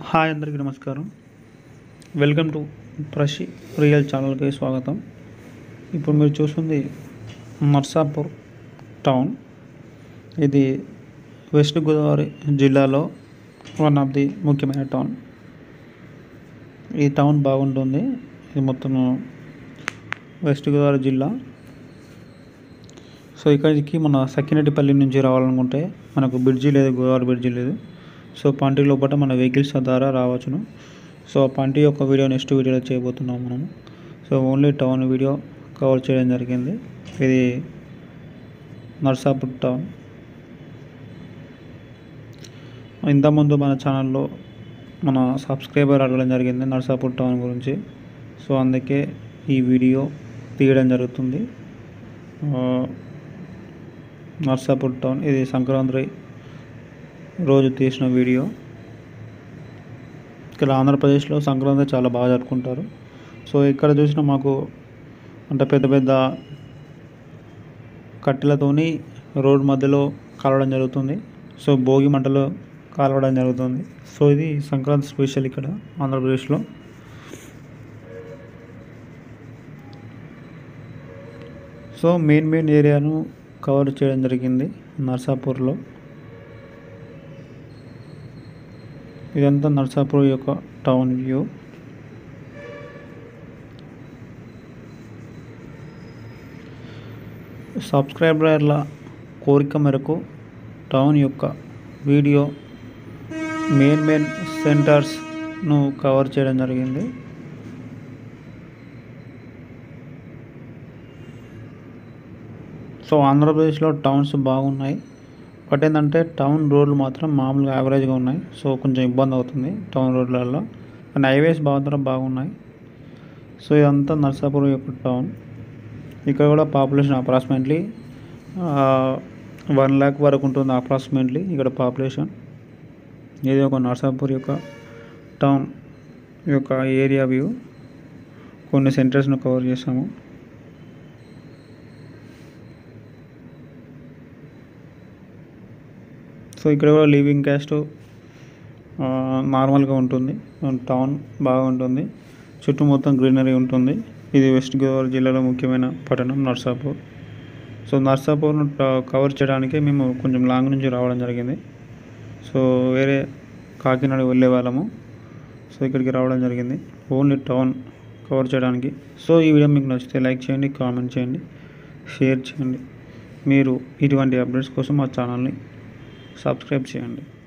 hi అందరికీ నమస్కారం welcome to ప్రషి real ఛానల్కి స్వాగతం ఇప్పుడు మీరు చూస్తుంది నర్సాపూర్ టౌన్ ఇది వెస్ట్ గోదావరి జిల్లాలో వన్ ఆఫ్ ది ముఖ్యమైన టౌన్ ఈ టౌన్ బాగుంటుంది ఇది మొత్తం వెస్ట్ గోదావరి జిల్లా సో ఇక్కడికి మన సకినటిపల్లి నుంచి రావాలనుకుంటే మనకు బ్రిడ్జి లేదు గోదావరి బ్రిడ్జి లేదు సో పంటి లోపల మన వెహికల్స్ ద్వారా రావచ్చును సో ఆ పంటి యొక్క వీడియో నెక్స్ట్ వీడియోలో చేయబోతున్నాం మనము so only town video cover చేయడం జరిగింది ఇది నర్సాపూర్ టౌన్ ఇంతకుముందు మన ఛానల్లో మన సబ్స్క్రైబర్ అడగడం జరిగింది నర్సాపూర్ టౌన్ గురించి సో అందుకే ఈ వీడియో తీయడం జరుగుతుంది ఆ, నర్సాపూర్ టౌన్ ఇది సంక్రాంతి రోజు తీసిన వీడియో ఇక్కడ ఆంధ్రప్రదేశ్లో సంక్రాంతి చాలా బాగా జరుపుకుంటారు సో ఇక్కడ చూసిన మాకు అంటే పెద్ద పెద్ద కట్టెలతోని రోడ్ మధ్యలో కాలవడం జరుగుతుంది సో భోగి మంటలు కాలవడం జరుగుతుంది సో ఇది సంక్రాంతి స్పెషల్ ఇక్కడ ఆంధ్రప్రదేశ్లో సో మెయిన్ మెయిన్ ఏరియాను కవర్ చేయడం జరిగింది నర్సాపూర్లో ఇదంతా నర్సాపూర్ యొక్క టౌన్ వ్యూ సబ్స్క్రైబర్ల కోరిక మేరకు టౌన్ యొక్క వీడియో మెయిన్ మెయిన్ సెంటర్స్ను కవర్ చేయడం జరిగింది సో ఆంధ్రప్రదేశ్లో టౌన్స్ బాగున్నాయి బట్ ఏంటంటే టౌన్ రోడ్లు మాత్రం మామూలుగా యావరేజ్గా ఉన్నాయి సో కొంచెం ఇబ్బంది అవుతుంది టౌన్ రోడ్లలో కానీ హైవేస్ మాత్రం బాగున్నాయి సో ఇదంతా నర్సాపూర్ యొక్క టౌన్ ఇక్కడ కూడా పాపులేషన్ అప్రాక్సిమేట్లీ వన్ ల్యాక్ వరకు ఉంటుంది అప్రాక్సిమేట్లీ ఇక్కడ పాపులేషన్ ఇది ఒక నర్సాపూర్ యొక్క టౌన్ యొక్క ఏరియా వ్యూ కొన్ని సెంటర్స్ను కవర్ చేసాము సో ఇక్కడ కూడా లివింగ్ క్యాస్ట్ నార్మల్గా ఉంటుంది టౌన్ బాగుంటుంది చుట్టూ మొత్తం గ్రీనరీ ఉంటుంది ఇది వెస్ట్ గోదావరి జిల్లాలో ముఖ్యమైన పట్టణం నర్సాపూర్ సో నర్సాపూర్ను ట- కవర్ చేయడానికి మేము కొంచెం లాంగ్ నుంచి రావడం జరిగింది సో వేరే కాకినాడ వెళ్ళే వాళ్ళము సో ఇక్కడికి రావడం జరిగింది ఓన్లీ టౌన్ కవర్ చేయడానికి సో ఈ వీడియో మీకు నచ్చితే లైక్ చేయండి కామెంట్ చేయండి షేర్ చేయండి మీరు ఇటువంటి అప్డేట్స్ కోసం మా ఛానల్ని సబ్స్క్రైబ్ చేయండి